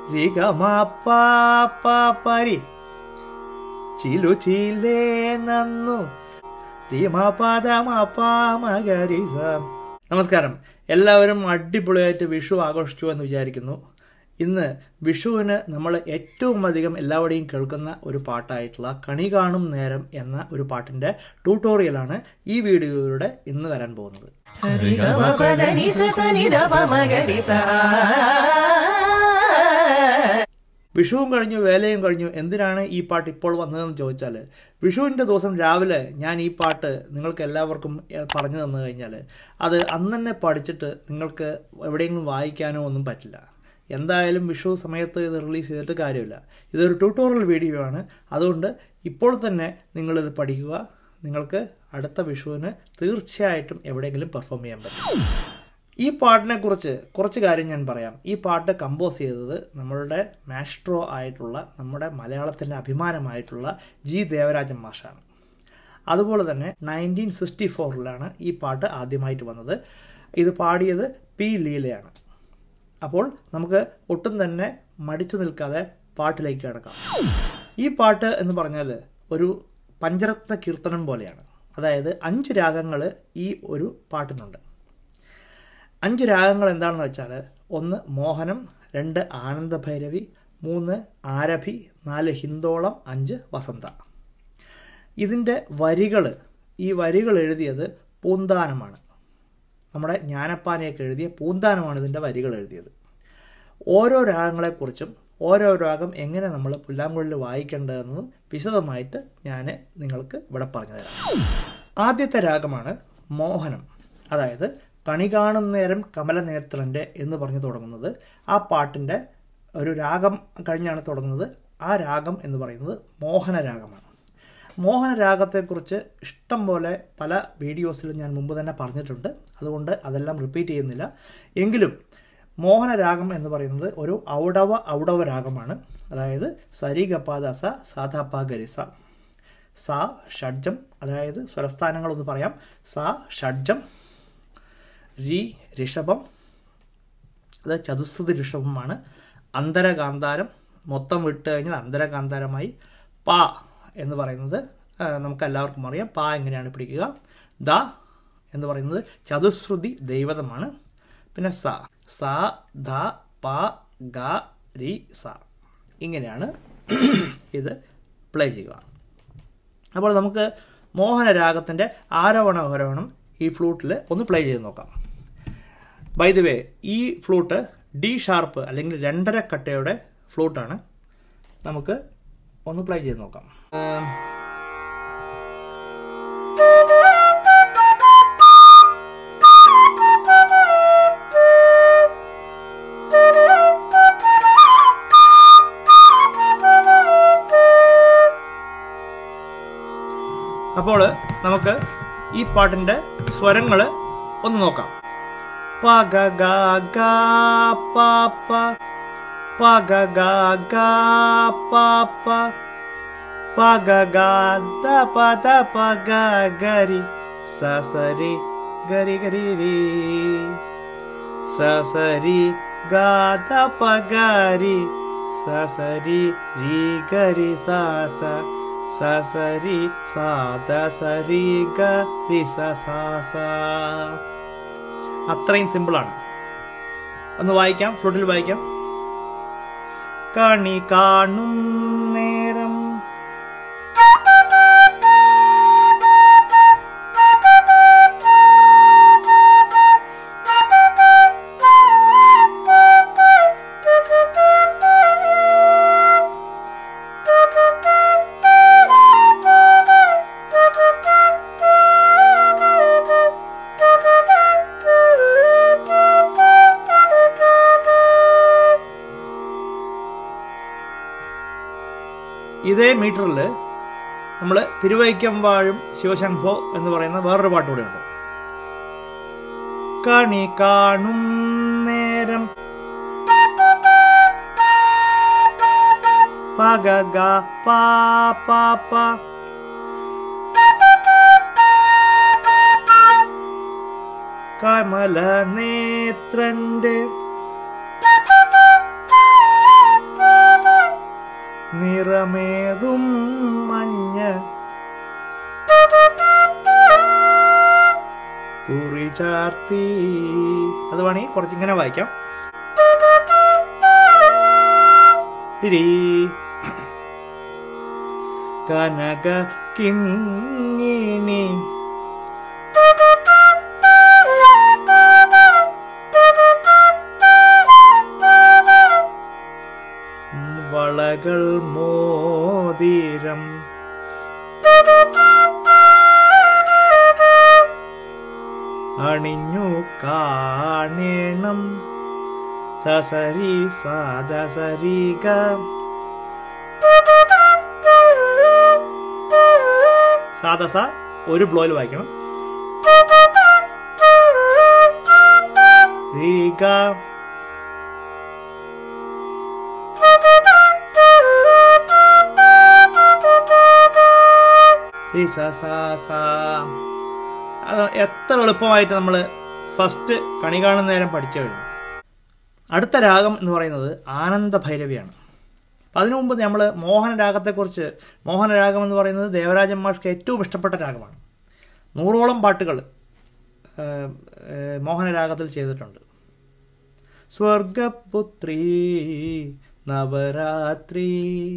രിഗമരി ചിലു ചിലേ നന്നു മഗരിസ നമസ്കാരം എല്ലാവരും അടിപൊളിയായിട്ട് വിഷു ആഘോഷിച്ചു എന്ന് വിചാരിക്കുന്നു ഇന്ന് വിഷുവിന് നമ്മൾ ഏറ്റവും അധികം എല്ലാവരുടെയും കേൾക്കുന്ന ഒരു പാട്ടായിട്ടുള്ള കണി കാണും നേരം എന്ന ഒരു പാട്ടിന്റെ ട്യൂട്ടോറിയലാണ് ഈ വീഡിയോയിലൂടെ ഇന്ന് വരാൻ പോകുന്നത് വിഷുവും കഴിഞ്ഞു വേലയും കഴിഞ്ഞു എന്തിനാണ് ഈ പാട്ട് ഇപ്പോൾ വന്നതെന്ന് ചോദിച്ചാൽ വിഷുവിൻ്റെ ദിവസം രാവിലെ ഞാൻ ഈ പാട്ട് നിങ്ങൾക്ക് എല്ലാവർക്കും എ- പറഞ്ഞു തന്നു കഴിഞ്ഞാൽ അത് അന്ന് തന്നെ പഠിച്ചിട്ട് നിങ്ങൾക്ക് എവിടെയെങ്കിലും വായിക്കാനോ ഒന്നും പറ്റില്ല എന്തായാലും വിഷു സമയത്ത് ഇത് റിലീസ് ചെയ്തിട്ട് കാര്യമില്ല ഇതൊരു ട്യൂട്ടോറിയൽ വീഡിയോ ആണ് അതുകൊണ്ട് ഇപ്പോൾ തന്നെ നിങ്ങളിത് പഠിക്കുക നിങ്ങൾക്ക് അടുത്ത വിഷുവിന് തീർച്ചയായിട്ടും എവിടെയെങ്കിലും പെർഫോം ചെയ്യാൻ പറ്റും ഈ പാട്ടിനെ കുറിച്ച് കുറച്ച് കാര്യം ഞാൻ പറയാം ഈ പാട്ട് കമ്പോസ് ചെയ്തത് നമ്മളുടെ മാസ്ട്രോ ആയിട്ടുള്ള നമ്മുടെ മലയാളത്തിൻ്റെ അഭിമാനമായിട്ടുള്ള ജി ദേവരാജൻ മാഷാണ് അതുപോലെ തന്നെ നയൻറ്റീൻ സിക്സ്റ്റി ഫോറിലാണ് ഈ പാട്ട് ആദ്യമായിട്ട് വന്നത് ഇത് പാടിയത് പി ലീലയാണ് അപ്പോൾ നമുക്ക് ഒട്ടും തന്നെ മടിച്ചു നിൽക്കാതെ പാട്ടിലേക്ക് കിടക്കാം ഈ പാട്ട് എന്ന് പറഞ്ഞാൽ ഒരു പഞ്ചരത്ന കീർത്തനം പോലെയാണ് അതായത് അഞ്ച് രാഗങ്ങൾ ഈ ഒരു പാട്ടിനുണ്ട് അഞ്ച് രാഗങ്ങൾ എന്താണെന്ന് വെച്ചാൽ ഒന്ന് മോഹനം രണ്ട് ആനന്ദഭൈരവി മൂന്ന് ആരഭി നാല് ഹിന്ദോളം അഞ്ച് വസന്ത ഇതിൻ്റെ വരികൾ ഈ വരികൾ എഴുതിയത് പൂന്താനമാണ് നമ്മുടെ ജ്ഞാനപ്പാനയൊക്കെ എഴുതിയ പൂന്താനമാണ് ഇതിൻ്റെ വരികൾ എഴുതിയത് ഓരോ രാഗങ്ങളെക്കുറിച്ചും ഓരോ രാഗം എങ്ങനെ നമ്മൾ പുല്ലാങ്കുഴലിൽ വായിക്കേണ്ടതെന്നതും വിശദമായിട്ട് ഞാൻ നിങ്ങൾക്ക് ഇവിടെ പറഞ്ഞു തരാം ആദ്യത്തെ രാഗമാണ് മോഹനം അതായത് കണി കാണും നേരം കമലനേത്രൻ്റെ എന്ന് പറഞ്ഞു തുടങ്ങുന്നത് ആ പാട്ടിൻ്റെ ഒരു രാഗം കഴിഞ്ഞാണ് തുടങ്ങുന്നത് ആ രാഗം എന്ന് പറയുന്നത് മോഹന രാഗമാണ് മോഹന രാഗത്തെക്കുറിച്ച് ഇഷ്ടം പോലെ പല വീഡിയോസിലും ഞാൻ മുമ്പ് തന്നെ പറഞ്ഞിട്ടുണ്ട് അതുകൊണ്ട് അതെല്ലാം റിപ്പീറ്റ് ചെയ്യുന്നില്ല എങ്കിലും മോഹന രാഗം എന്ന് പറയുന്നത് ഒരു ഔഡവ ഔഡവ രാഗമാണ് അതായത് സരിഗപാദസ സാധാപ ഗരിസ സ ഷഡ്ജം അതായത് സ്വരസ്ഥാനങ്ങളൊന്ന് പറയാം സ ഷഡ്ജം രി ഋഷഭം അത് ചതുസ്തുതി ഋഷഭമാണ് അന്തരകാന്താരം മൊത്തം വിട്ട് കഴിഞ്ഞാൽ അന്തരകാന്താരമായി പ എന്ന് പറയുന്നത് ആ, നമുക്ക് എല്ലാവർക്കും അറിയാം പ എങ്ങനെയാണ് പിടിക്കുക ദ എന്ന് പറയുന്നത് ചതുശ്രുതി ദൈവതമാണ് പിന്നെ സ സ ധ പ ഗ രി സ ഇങ്ങനെയാണ് ഇത് പ്ലേ ചെയ്യുക അപ്പോൾ നമുക്ക് മോഹന രാഗത്തിൻ്റെ ആരോഹണ അവരോഹണം ഈ ഫ്ലൂട്ടിൽ ഒന്ന് പ്ലേ ചെയ്ത് നോക്കാം ബൈ ദി വേ ഈ ഫ്ലൂട്ട് ഡി ഷാർപ്പ് അല്ലെങ്കിൽ രണ്ടര കട്ടയുടെ ഫ്ലൂട്ടാണ് നമുക്ക് ഒന്ന് പ്ലേ ചെയ്ത് നോക്കാം അപ്പോൾ നമുക്ക് ഈ പാട്ടിൻ്റെ സ്വരങ്ങൾ ഒന്ന് നോക്കാം പ ഗ ഗ ഗ പ പ പ ഗ ഗ ഗ പ പ പ ഗ ഗ ത പ ത പ ഗ ഗരി സ സ രി ഗരി ഗരി രി സ സ രി ഗ ത പ ഗരി സ സ രി രി ഗരി സ സ സ സ രി സ ത സ രി ഗ രി സ സ സ അത്രയും സിമ്പിളാണ് ഒന്ന് വായിക്കാം ഫ്ലൂട്ടിൽ വായിക്കാം കണി കാണും നേരം ഇതേ മീറ്ററിൽ നമ്മൾ തിരുവൈക്കം വാഴും ശിവശംഭോ എന്ന് പറയുന്ന വേറൊരു പാട്ട് കൂടെയുണ്ട് കണി കാണും നേരം പഗ പാ പാ പാ കമല നേത്രന്റെ ഭക്തി അത് വേണമെങ്കിൽ കുറച്ച് ഇങ്ങനെ വായിക്കാം ഇരി. കനക കിങ്ങിണി വളകൾ മോതിരം അണിഞ്ഞു കാണണം സസരി സാദസരിക സാദസ ഒരു ബ്ലോയിൽ വായിക്കണം രീക രി സ സ സ. അത് എത്ര എളുപ്പമായിട്ട് നമ്മൾ ഫസ്റ്റ് കണി കാണുന്ന നേരം പഠിച്ചു കഴിഞ്ഞു അടുത്ത രാഗം എന്ന് പറയുന്നത് ആനന്ദ ഭൈരവിയാണ് അപ്പം അതിനു മുമ്പ് നമ്മൾ മോഹനരാഗത്തെക്കുറിച്ച് മോഹനരാഗം എന്ന് പറയുന്നത് ദേവരാജൻ മാഷ്ക്ക് ഏറ്റവും ഇഷ്ടപ്പെട്ട രാഗമാണ് നൂറോളം പാട്ടുകൾ ഏഹ്, ഏഹ്, മോഹനരാഗത്തിൽ ചെയ്തിട്ടുണ്ട് സ്വർഗപുത്രി നവരാത്രി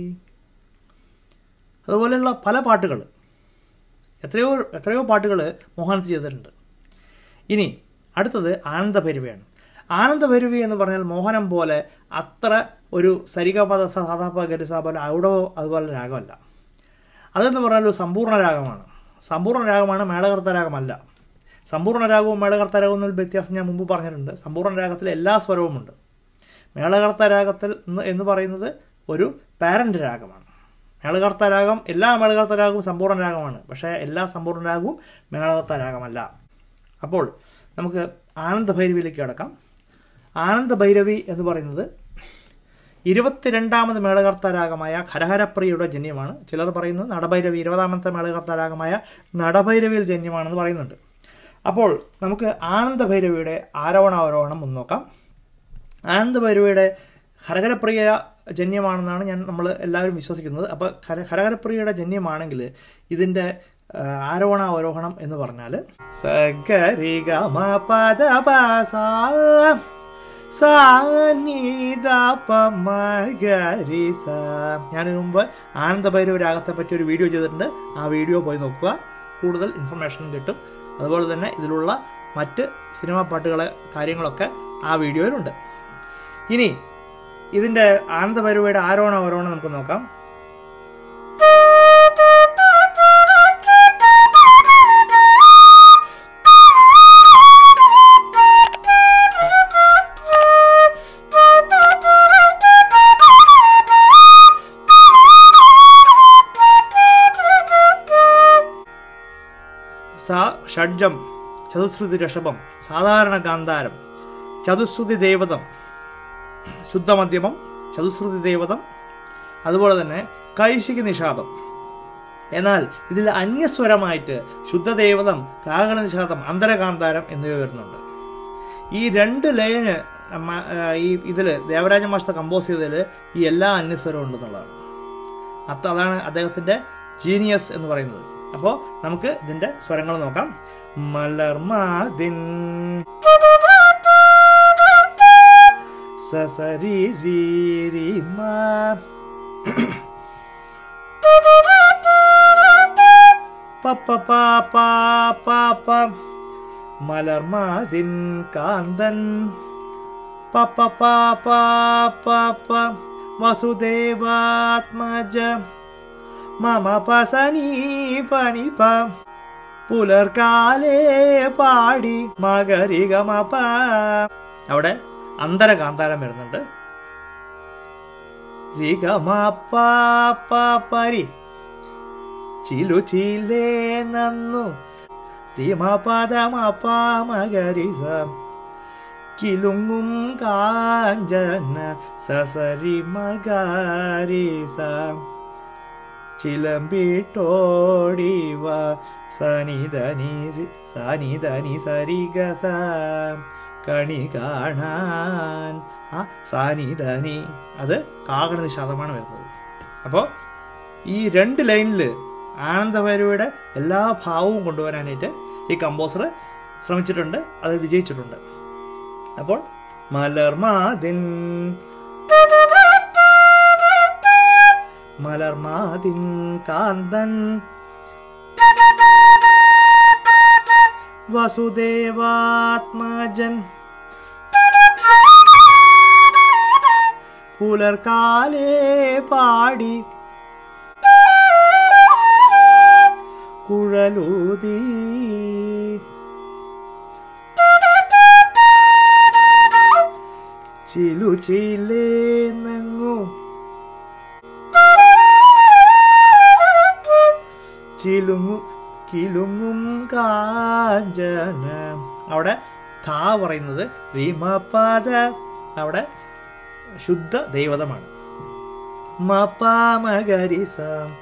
അതുപോലെയുള്ള പല പാട്ടുകൾ എത്രയോ എത്രയോ പാട്ടുകൾ മോഹനത്തിൽ ചെയ്തിട്ടുണ്ട് ഇനി അടുത്തത് ആനന്ദഭൈരവിയാണ് ആനന്ദഭൈരവി എന്ന് പറഞ്ഞാൽ മോഹനം പോലെ അത്ര ഒരു സരിഗപദ സാധാപ ഗരിസ പോലെ ഔടവോ അതുപോലെ രാഗമല്ല അതെന്ന് പറഞ്ഞാൽ ഒരു സമ്പൂർണ്ണ രാഗമാണ് സമ്പൂർണ്ണ രാഗമാണ് മേളകർത്ത രാഗമല്ല സമ്പൂർണ്ണ രാഗവും മേളകർത്ത രാഗവും തമ്മിൽ വ്യത്യാസം ഞാൻ മുമ്പ് പറഞ്ഞിട്ടുണ്ട് സമ്പൂർണ്ണ രാഗത്തിൽ എല്ലാ സ്വരവുമുണ്ട് മേളകർത്ത രാഗത്തിൽ എന്ന് എന്ന് പറയുന്നത് ഒരു പാരൻ്റ് രാഗമാണ് മേളകർത്ത രാഗം എല്ലാ മേളകർത്ത രാഗവും സമ്പൂർണ്ണ രാഗമാണ് പക്ഷേ എല്ലാ സമ്പൂർണ്ണ രാഗവും മേളകർത്ത രാഗമല്ല അപ്പോൾ നമുക്ക് ആനന്ദ ഭൈരവിയിലേക്ക് കടക്കാം ആനന്ദ ഭൈരവി എന്ന് പറയുന്നത് ഇരുപത്തിരണ്ടാമത് മേളകർത്ത രാഗമായ ഖരഹരപ്രിയയുടെ ജന്യമാണ് ചിലർ പറയുന്നത് നടഭൈരവി ഇരുപതാമത്തെ മേളകർത്ത രാഗമായ നടഭൈരവിയിൽ ജന്യമാണെന്ന് പറയുന്നുണ്ട് അപ്പോൾ നമുക്ക് ആനന്ദ ഭൈരവിയുടെ ആരോഹണാവരോഹണം ഒന്ന് നോക്കാം ആനന്ദ ഭൈരവിയുടെ ഹരഹരപ്രിയ ജന്യമാണെന്നാണ് ഞാൻ നമ്മൾ എല്ലാവരും വിശ്വസിക്കുന്നത് അപ്പോൾ ഹര ഹരഹരപ്രിയയുടെ ജന്യമാണെങ്കിൽ ഇതിൻ്റെ ആ, ആരോഹണ അവരോഹണം എന്ന് പറഞ്ഞാൽ സഗരിഗ പദ ഞാനതിനു മുമ്പ് ആനന്ദഭൈരവ രാഗത്തെ പറ്റി ഒരു വീഡിയോ ചെയ്തിട്ടുണ്ട് ആ വീഡിയോ പോയി നോക്കുക കൂടുതൽ ഇൻഫർമേഷൻ കിട്ടും അതുപോലെ തന്നെ ഇതിലുള്ള മറ്റ് സിനിമാ പാട്ടുകളെ കാര്യങ്ങളൊക്കെ ആ വീഡിയോയിലുണ്ട് ഇനി ഇതിൻ്റെ ആനന്ദഭൈരവയുടെ ആരോഹണ അവരോഹണം നമുക്ക് നോക്കാം സ ഷഡ്ജം ചതുശ്രുതി ഋഷഭം സാധാരണ ഗാന്ധാരം ചതുശ്രുതി ദേവതം ശുദ്ധമധ്യമം ചതുശ്രുതി ദേവതം അതുപോലെ തന്നെ കൈശിക നിഷാദം എന്നാൽ ഇതിൽ അന്യസ്വരമായിട്ട് ശുദ്ധദേവതം കാകണ നിഷാദം അന്തരകാന്താരം എന്നിവ വരുന്നുണ്ട് ഈ രണ്ട് ലൈന് മ- ആ, ഈ ഇതിൽ ദേവരാജ മാഷ്ട കമ്പോസ് ചെയ്തതിൽ ഈ എല്ലാ അന്യസ്വരവും ഉണ്ടെന്നുള്ളതാണ് അത് അതാണ് അദ്ദേഹത്തിൻ്റെ ജീനിയസ് എന്ന് പറയുന്നത് അപ്പോൾ നമുക്ക് ഇതിൻ്റെ സ്വരങ്ങൾ നോക്കാം മലർമാതിൻ സസരി രീ രീ മാ പപ്പ പാ പാ പാ പ മലർമാതിൻ കാന്തൻ പപ്പ പാ പാ പാ പ വസുദേവാത്മജ മമ പസനി പനി പ പുലർക്കാലേ പാടി മകരികമപ അവിടെ അന്തരകാന്താരം വരുന്നുണ്ട് പരി ചിലു ചിലേ നന്നു മകരിസ കിലുങ്ങും കാഞ്ചന സസരി മകാരിസ ചിലമ്പിട്ടോടിവ സനിധനി സനിധനി സരിഗസ കണി കാണാൻ ആ സാനിധനി അത് കാകണ നിഷാദമാണ് വരുന്നത് അപ്പോൾ ഈ രണ്ട് ലൈനിൽ ആനന്ദഭൈരവിയുടെ എല്ലാ ഭാവവും കൊണ്ടുവരാനായിട്ട് ഈ കമ്പോസർ ശ്രമിച്ചിട്ടുണ്ട് അത് വിജയിച്ചിട്ടുണ്ട് അപ്പോൾ മലർമാതിൻ മലർമാതിൻ കാന്തൻ വസുദേവാത്മജൻ പുലർക്കാലേ പാടി കുഴലൂതി ചിലു ചിലേന്നങ്ങു ചിലുങ്ങു കിലുങ്ങും കാഞ്ചന അവിടെ ഥാ പറയുന്നത് റീമപാദ അവിടെ ശുദ്ധ ദൈവതമാണ് മപാമകരിസ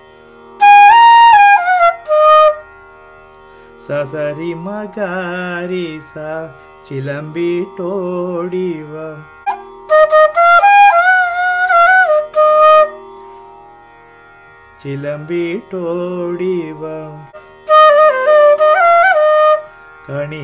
സസരി മകാരിസ ചിലമ്പിട്ടോടിവ ചിലമ്പിട്ടോടിവ കണി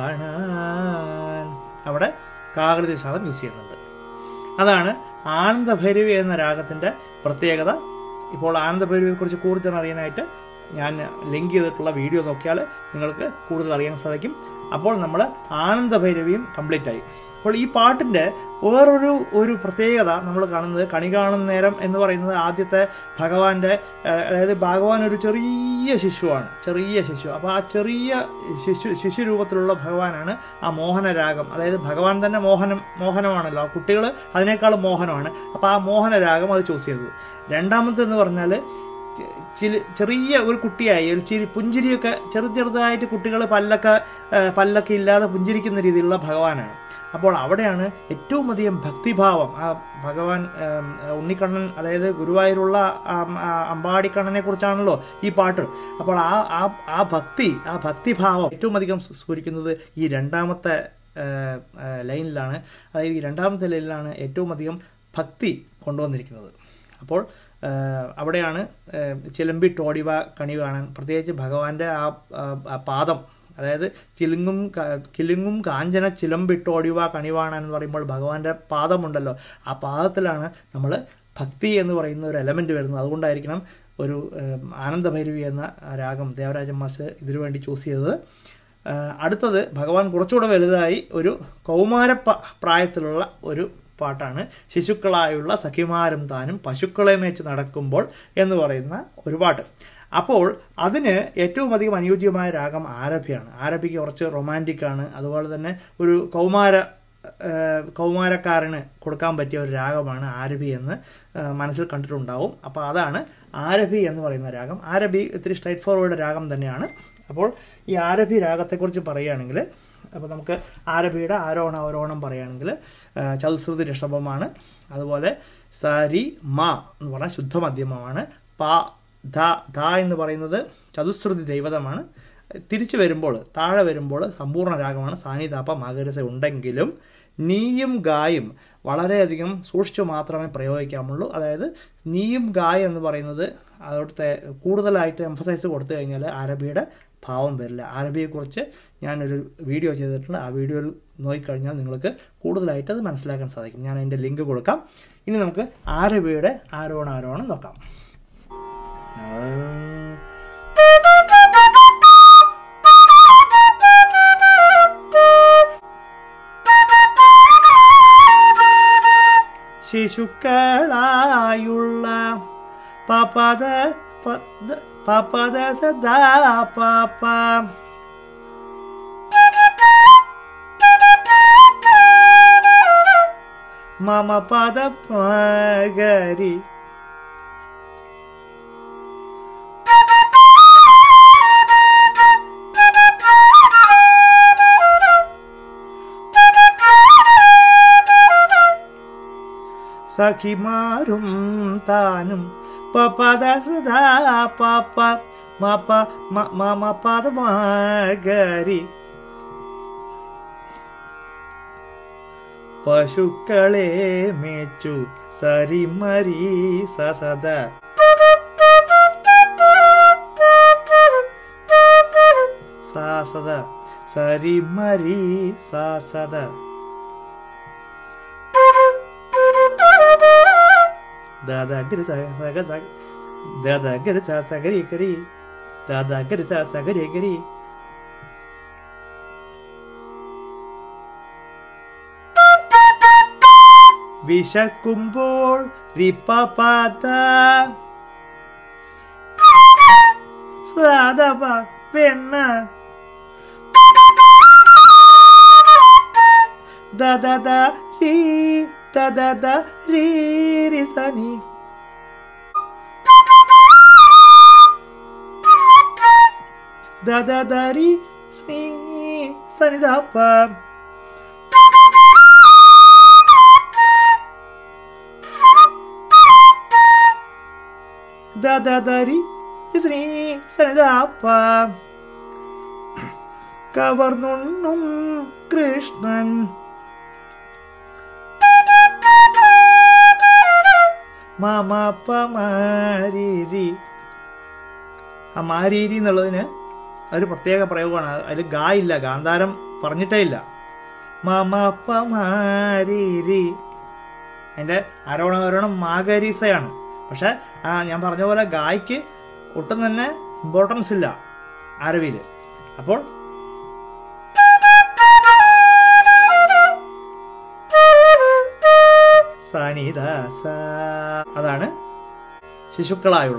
കാണാൻ അവിടെ കാകൃതി സാധനം യൂസ് ചെയ്യുന്നുണ്ട് അതാണ് ആനന്ദഭൈരവി എന്ന രാഗത്തിൻ്റെ പ്രത്യേകത ഇപ്പോൾ ആനന്ദഭൈരവിയെക്കുറിച്ച് കൂടുതൽ അറിയാനായിട്ട് ഞാൻ ലിങ്ക് ചെയ്തിട്ടുള്ള വീഡിയോ നോക്കിയാൽ നിങ്ങൾക്ക് കൂടുതൽ അറിയാൻ സാധിക്കും അപ്പോൾ നമ്മൾ ആനന്ദഭൈരവിയും കംപ്ലീറ്റ് ആയി അപ്പോൾ ഈ പാട്ടിൻ്റെ വേറൊരു ഒരു പ്രത്യേകത നമ്മൾ കാണുന്നത് കണി കാണുന്ന നേരം എന്ന് പറയുന്നത് ആദ്യത്തെ ഭഗവാന്റെ ഏഹ്, അതായത് ഭഗവാൻ ഒരു ചെറിയ ശിശുവാണ് ചെറിയ ശിശു അപ്പോൾ ആ ചെറിയ ശിശു ശിശു രൂപത്തിലുള്ള ഭഗവാനാണ് ആ മോഹനരാഗം അതായത് ഭഗവാൻ തന്നെ മോഹനം മോഹനമാണല്ലോ ആ കുട്ടികൾ അതിനേക്കാളും മോഹനമാണ് അപ്പോൾ ആ മോഹനരാഗം അത് ചൂസ് ചെയ്തത് രണ്ടാമത്തെന്ന് പറഞ്ഞാൽ ചില ചെറിയ ഒരു കുട്ടിയായി ഒരു ചിരി പുഞ്ചിരിയൊക്കെ ചെറു ചെറുതായിട്ട് കുട്ടികൾ പല്ലൊക്കെ ആ, പല്ലൊക്കെ ഇല്ലാതെ പുഞ്ചിരിക്കുന്ന രീതിയിലുള്ള ഭഗവാനാണ് അപ്പോൾ അവിടെയാണ് ഏറ്റവും അധികം ഭക്തിഭാവം ആ ഭഗവാൻ ഉം, ഉണ്ണിക്കണ്ണൻ അതായത് ഗുരുവായൂരുള്ള ആ- ആ അമ്പാടിക്കണ്ണനെ കുറിച്ചാണല്ലോ ഈ പാട്ട് അപ്പോൾ ആ ആ ആ ഭക്തി ആ ഭക്തിഭാവം ഏറ്റവും അധികം സ്ഫുരിക്കുന്നത് ഈ രണ്ടാമത്തെ ആ, ആ, ലൈനിലാണ് അതായത് ഈ രണ്ടാമത്തെ ലൈനിലാണ് ഏറ്റവും അധികം ഭക്തി കൊണ്ടുവന്നിരിക്കുന്നത് അപ്പോൾ ആ, അവിടെയാണ് ആ, ചിലമ്പിട്ടോടിവ കണി കാണാൻ പ്രത്യേകിച്ച് ഭഗവാന്റെ ആ ആ, ആ പാദം അതായത് ചിലുങ്ങും ക- കിലുങ്ങും കാഞ്ചന ചിലമ്പിട്ടോടിവ കണി കാണാൻ എന്ന് പറയുമ്പോൾ ഭഗവാന്റെ പാദമുണ്ടല്ലോ ആ പാദത്തിലാണ് നമ്മൾ ഭക്തി എന്ന് പറയുന്ന ഒരു എലമെൻ്റ് വരുന്നത് അതുകൊണ്ടായിരിക്കണം ഒരു ഏം, ആനന്ദഭൈരവി എന്ന രാഗം ദേവരാജൻ മാസ്റ്റർ ഇതിനു വേണ്ടി ചൂസ് ചെയ്തത് ആ, അടുത്തത് ഭഗവാൻ കുറച്ചുകൂടെ വലുതായി ഒരു കൗമാര പ- പ്രായത്തിലുള്ള ഒരു പാട്ടാണ് ശിശുക്കളായുള്ള സഖിമാരും താനും പശുക്കളെ മേച്ച് നടക്കുമ്പോൾ എന്ന് പറയുന്ന ഒരു പാട്ട് അപ്പോൾ അതിന് ഏറ്റവും അധികം അനുയോജ്യമായ രാഗം ആരഭിയാണ് ആരഭിക്ക് കുറച്ച് റൊമാൻറ്റിക് ആണ് അതുപോലെ തന്നെ ഒരു കൗമാര ഏഹ് കൗമാരക്കാരന് കൊടുക്കാൻ പറ്റിയ ഒരു രാഗമാണ് ആരഭി എന്ന് ഏഹ് മനസ്സിൽ കണ്ടിട്ടുണ്ടാവും അപ്പോൾ അതാണ് ആരഭി എന്ന് പറയുന്ന രാഗം ആരഭി ഇത്തിരി സ്ട്രൈറ്റ് ഫോർവേഡ് രാഗം തന്നെയാണ് അപ്പോൾ ഈ ആരഭി രാഗത്തെക്കുറിച്ച് പറയുകയാണെങ്കിൽ അപ്പോൾ നമുക്ക് ആരഭിയുടെ ആരോഹണം അവരോഹണം പറയുകയാണെങ്കിൽ ഏഹ് ചതുശ്രുതി ഋഷഭമാണ് അതുപോലെ സരി മ എന്ന് പറഞ്ഞാൽ ശുദ്ധമധ്യമമാണ് പ ധ ധ എന്ന് പറയുന്നത് ചതുശ്രുതി ദൈവതമാണ് തിരിച്ചു വരുമ്പോൾ താഴെ വരുമ്പോൾ സമ്പൂർണ്ണ രാഗമാണ് സാനിതാപ മകരസ ഉണ്ടെങ്കിലും നീയും ഗായും വളരെയധികം സൂക്ഷിച്ചു മാത്രമേ പ്രയോഗിക്കാമുള്ളൂ അതായത് നീയും ഗായ എന്ന് പറയുന്നത് അവിടുത്തെ കൂടുതലായിട്ട് എംഫസൈസ് കൊടുത്തു കഴിഞ്ഞാൽ അറബിയുടെ ഭാവം വരില്ല അറബിയെക്കുറിച്ച് ഞാനൊരു വീഡിയോ ചെയ്തിട്ടുണ്ട് ആ വീഡിയോയിൽ നോക്കിക്കഴിഞ്ഞാൽ നിങ്ങൾക്ക് കൂടുതലായിട്ട് അത് മനസ്സിലാക്കാൻ സാധിക്കും ഞാൻ അതിൻ്റെ ലിങ്ക് കൊടുക്കാം ഇനി നമുക്ക് ആരബിയുടെ ആരോഹണം ആരോഹണം നോക്കാം ശിശുക്കളായുള്ള പപദ പദ പപദ സദാ പാപ്പ മമ പദ പഗരി സഖിമാരും താനും പപദ സദാ പാപ്പ മപ മമ പദമഗരി പശുക്കളെ മേച്ചു സരിമരി സസദ സാസദ സരി മരി സാ സദ ദാദാ ഗരി സ സഗ സ ദാദാ ഗരി സ സഗരി ഗരി ദാദാ ഗരി സ സഗരി ഗരി വിശക്കുമ്പോൾ റിപ്പപാത സാധവ വെണ്ണ ദദദ രീ ദദദ രീ രി സനി ദദദ രി സ്നി സനിദപ്പ ദദദരി ശ്രീ സനിദാപ്പ കവർന്നുണ്ണും കൃഷ്ണൻ മാമാപ്പമാരീരി ആ മാരീരി എന്നുള്ളതിന് ഒരു പ്രത്യേക പ്രയോഗമാണ് അതിൽ ഗാ ഇല്ല ഗാന്ധാരം പറഞ്ഞിട്ടേ ഇല്ല മാമാപ്പമാരീരി അതിൻ്റെ ആരോഹണം മാഗരീസയാണ് പക്ഷെ ആ ഞാൻ പറഞ്ഞ പോലെ ഗായ്ക്ക് ഒട്ടും തന്നെ ഇമ്പോർട്ടൻസ് ഇല്ല അരവിയിൽ അപ്പോൾ സാനിദാസ അതാണ് ശിശുക്കളായുള്ള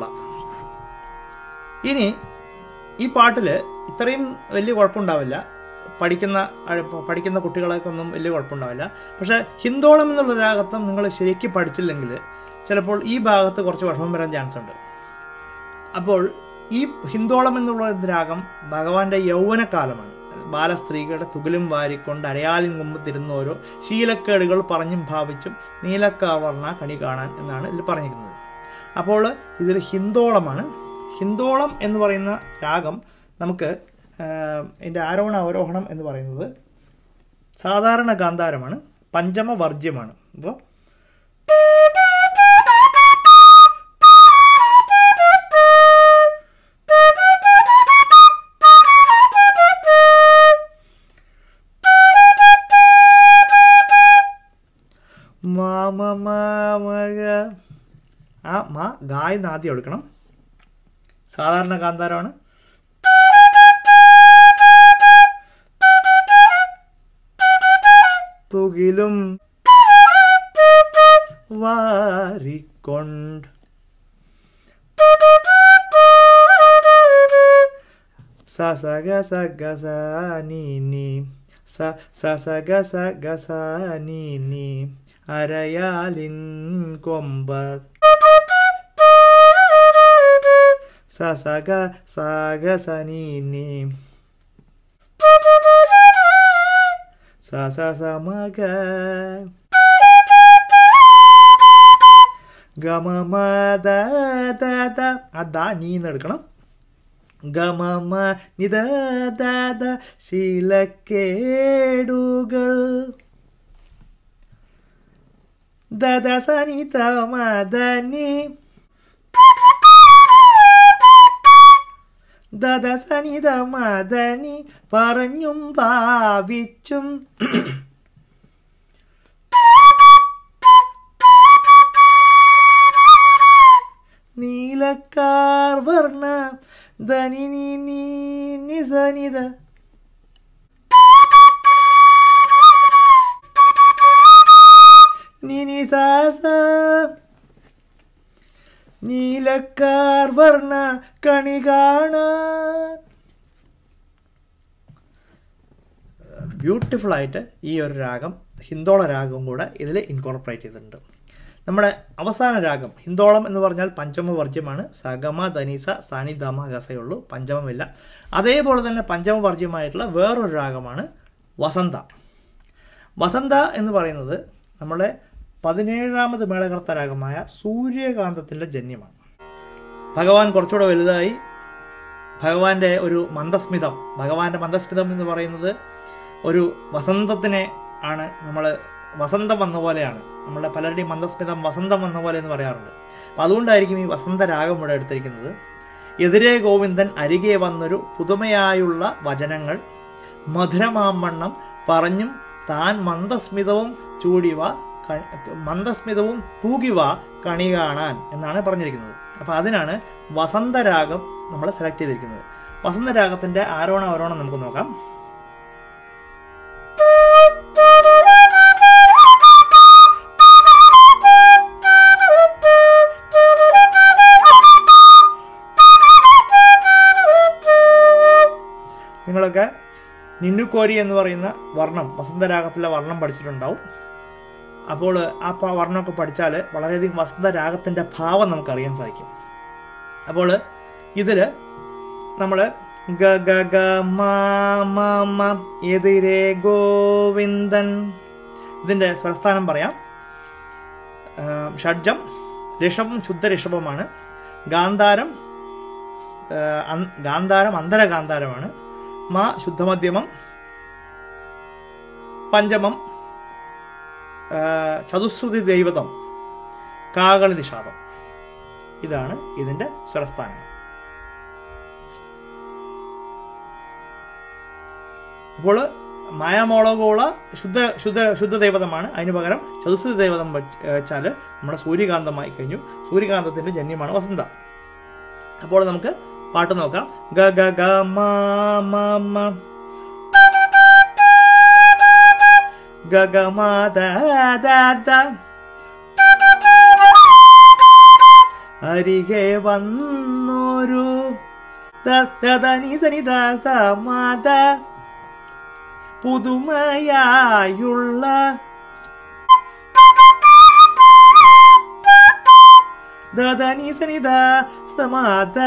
ഇനി ഈ പാട്ടിൽ ഇത്രയും വലിയ കുഴപ്പമുണ്ടാവില്ല പഠിക്കുന്ന അഴ- പഠിക്കുന്ന കുട്ടികളെക്കൊന്നും വലിയ കുഴപ്പമുണ്ടാവില്ല പക്ഷേ ഹിന്ദോളം എന്നുള്ള രാഗത്വം നിങ്ങൾ ശരിക്കും പഠിച്ചില്ലെങ്കിൽ ചിലപ്പോൾ ഈ ഭാഗത്ത് കുറച്ച് വിഷമം വരാൻ ചാൻസ് ഉണ്ട് അപ്പോൾ ഈ ഹിന്ദോളം എന്നുള്ള രാഗം ഭഗവാന്റെ യൗവനകാലമാണ് ബാലസ്ത്രീകളുടെ തുകലും വാരിക്കൊണ്ട് അരയാലിൻ കുമ്പത്തിരുന്ന ഓരോ ശീലക്കേടുകൾ പറഞ്ഞും ഭാവിച്ചും നീലക്കാവർണ കണി കാണാൻ എന്നാണ് ഇതിൽ പറഞ്ഞിരിക്കുന്നത് അപ്പോൾ ഇതിൽ ഹിന്ദോളമാണ് ഹിന്ദോളം എന്ന് പറയുന്ന രാഗം നമുക്ക് ഇതിൻ്റെ ആരോഹണ അവരോഹണം എന്ന് പറയുന്നത് സാധാരണ ഗാന്ധാരമാണ് പഞ്ചമ വർജ്യമാണ് അപ്പോൾ മാമ മാമക ആ മാ ഗായെന്ന് ആദ്യം എടുക്കണം സാധാരണ ഗാന്ധാരമാണ് തുകിലും വാരിക്കൊണ്ട് സ സ ഗ സ ഗ സ നീ നീ സ സ സ ഗ സ ഗ സ നീ നീ അരയാലിൻ കൊമ്പ സ സ ഗ സ ഗ സ നീ നീ സ സ സ മ ഗ ഗമ മ ദ ദ ദ ആ ദ നീന്ന് എടുക്കണം ഗമമ നിത ദാദ ശീലക്കേടുകൾ ദദ സനിത മദനി ദദ സനിത മദനി പറഞ്ഞും ഭാവിച്ചും നീലക്കാർ വർണ്ണ ധനി നീ നീ നിസനിത നിനി സാസ നീലക്കാർ വർണ്ണ കണി കാണാൻ ബ്യൂട്ടിഫുൾ ആയിട്ട് ഈ ഒരു രാഗം ഹിന്ദോള രാഗവും കൂടെ ഇതിൽ ഇൻകോർപ്പറേറ്റ് ചെയ്തിട്ടുണ്ട് നമ്മുടെ അവസാന രാഗം ഹിന്ദോളം എന്ന് പറഞ്ഞാൽ പഞ്ചമവർജ്യമാണ് സഗമ ധനീസ സാനി ധമ ഗസയുള്ളൂ പഞ്ചമമില്ല അതേപോലെ തന്നെ പഞ്ചമവർജ്യമായിട്ടുള്ള വേറൊരു രാഗമാണ് വസന്ത വസന്ത എന്ന് പറയുന്നത് നമ്മുടെ പതിനേഴാമത് മേളകർത്ത രാഗമായ സൂര്യകാന്തത്തിൻ്റെ ജന്യമാണ് ഭഗവാൻ കുറച്ചുകൂടെ വലുതായി ഭഗവാന്റെ ഒരു മന്ദസ്മിതം ഭഗവാന്റെ മന്ദസ്മിതം എന്ന് പറയുന്നത് ഒരു വസന്തത്തിനെ ആണ് നമ്മൾ വസന്തം വന്ന പോലെയാണ് നമ്മുടെ പലരുടെയും മന്ദസ്മിതം വസന്തം വന്ന പോലെ എന്ന് പറയാറുണ്ട് അപ്പം അതുകൊണ്ടായിരിക്കും ഈ വസന്ത രാഗം ഇവിടെ എടുത്തിരിക്കുന്നത് എതിരെ ഗോവിന്ദൻ അരികെ വന്നൊരു പുതുമയായുള്ള വചനങ്ങൾ മധുരമാമണ്ണം പറഞ്ഞും താൻ മന്ദസ്മിതവും ചൂടിവ ക- മന്ദസ്മിതവും തൂകിവ കണി കാണാൻ എന്നാണ് പറഞ്ഞിരിക്കുന്നത് അപ്പോൾ അതിനാണ് വസന്തരാഗം നമ്മൾ സെലക്ട് ചെയ്തിരിക്കുന്നത് വസന്തരാഗത്തിന്റെ ആരോഹണ അവരോഹണം നമുക്ക് നോക്കാം നിങ്ങളൊക്കെ നിന്നുകോരി എന്ന് പറയുന്ന വർണ്ണം വസന്തരാഗത്തിലെ വർണ്ണം പഠിച്ചിട്ടുണ്ടാവും അപ്പോൾ ആ പ- വർണ്ണമൊക്കെ പഠിച്ചാൽ വളരെയധികം വസന്തരാഗത്തിൻ്റെ ഭാവം നമുക്കറിയാൻ സാധിക്കും അപ്പോൾ ഇതിൽ നമ്മൾ ഗ ഗ ഗ മ മ മ എതിരെ ഗോവിന്ദൻ ഇതിൻ്റെ സ്വരസ്ഥാനം പറയാം ആ, ഷഡ്ജം ഋഷഭം ശുദ്ധ ഋഷഭമാണ് ഗാന്ധാരം ആ, അൻ- ഗാന്ധാരം അന്തരഗാന്ധാരമാണ് മ ശുദ്ധമധ്യമം പഞ്ചമം ആ, ചതുശ്രുതി ദൈവതം കാകളി നിഷാദം ഇതാണ് ഇതിന്റെ സ്വരസ്ഥാനം അപ്പോൾ മായാമോളകോള ശുദ്ധ ശുദ്ധ ശുദ്ധ ദൈവതമാണ് അതിന് പകരം ചതുശ്രുതി ദൈവതം വെച്ചാൽ നമ്മുടെ സൂര്യകാന്തമായി കഴിഞ്ഞു സൂര്യകാന്തത്തിന്റെ ജന്യമാണ് വസന്ത അപ്പോൾ നമുക്ക് പാട്ട് നോക്കാം ഗ ഗ ഗ മ മ മ ഗ ഗ മ ദ ദ ദ അരികെ വന്നൊരു ദ ദ ദ നി സ നി ദ സ മ ദ പുതുമയായുള്ള ദ ദ നി സ നി ദ സ മ ദ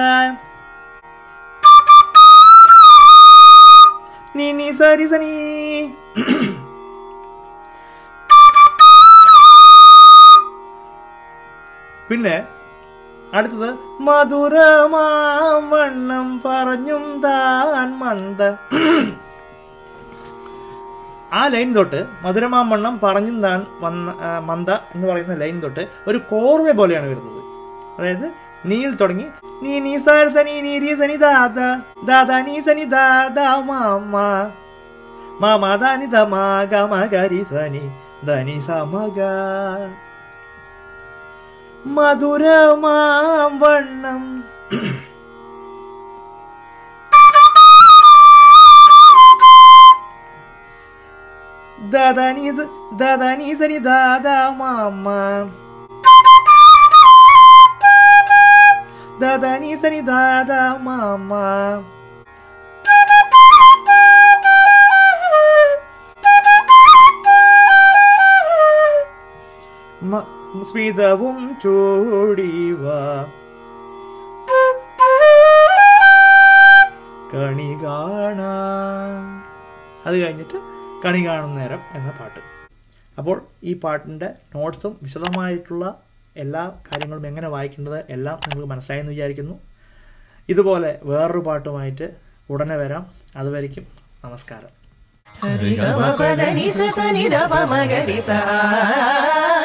നി നി സ രി സ നി പിന്നെ അടുത്തത് മധുരമാം വണ്ണം പറഞ്ഞും താൻ മന്ദ ആ ലൈൻ തൊട്ട് മധുരമാം വണ്ണം പറഞ്ഞും താൻ വന്ന ആ, മന്ദ എന്ന് പറയുന്ന ലൈൻ തൊട്ട് ഒരു കോർവ പോലെയാണ് വരുന്നത് അതായത് നീയിൽ തുടങ്ങി നീ നീ സാര സനി നീ രീ സനി ദാദ ദാദ നീ സനി ദാദ മാമ മാമ ദാനി ദ മാ ഗ മ ഗ രി സനി ധനി സമഗ മധുരമാം വണ്ണം ദദനി ദദനി സനി ദാദ മാമ ദദനി സനി ദാദ മാമ മ- സ്മിതവും ചൂടിവ കണി കാണാം അത് കഴിഞ്ഞിട്ട് കണി കാണുന്ന നേരം എന്ന പാട്ട് അപ്പോൾ ഈ പാട്ടിൻ്റെ നോട്ട്സും വിശദമായിട്ടുള്ള എല്ലാ കാര്യങ്ങളും എങ്ങനെ വായിക്കേണ്ടത് എല്ലാം നിങ്ങൾക്ക് മനസ്സിലായെന്ന് വിചാരിക്കുന്നു ഇതുപോലെ വേറൊരു പാട്ടുമായിട്ട് ഉടനെ വരാം അതുവരെയ്ക്കും നമസ്കാരം సరి గమ పద ని స స ని ద ప మ గ రి స